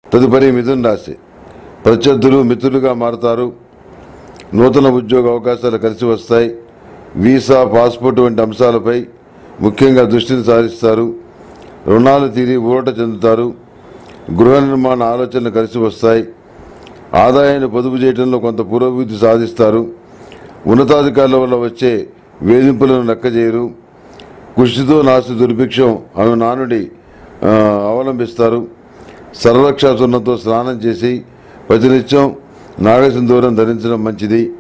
తదుపరి మిథున్ రాశి ప్రత్యర్థులు మిత్రులుగా మారతారు నూతన ఉద్యోగ అవకాశాలు కలిసి వస్తాయి వీసా పాస్పోర్ట్ వంటి అంశాలపై ముఖ్యంగా దృష్టిని సారిస్తారు రుణాలు తీరి ఊరట చెందుతారు గృహ నిర్మాణ ఆలోచనలు కలిసి వస్తాయి ఆదాయాన్ని పొదుపు చేయడంలో కొంత పురోభివృద్ధి సాధిస్తారు ఉన్నతాధికారుల వల్ల వచ్చే వేధింపులను లెక్కజేయరు కృషితో నాసి దుర్భిక్షం అను నానుడి ఆ, అవలంబిస్తారు సర్వరక్షా సున్నంతో స్నానం చేసి ప్రతినిత్యం నాగసింధూరం ధరించడం మంచిది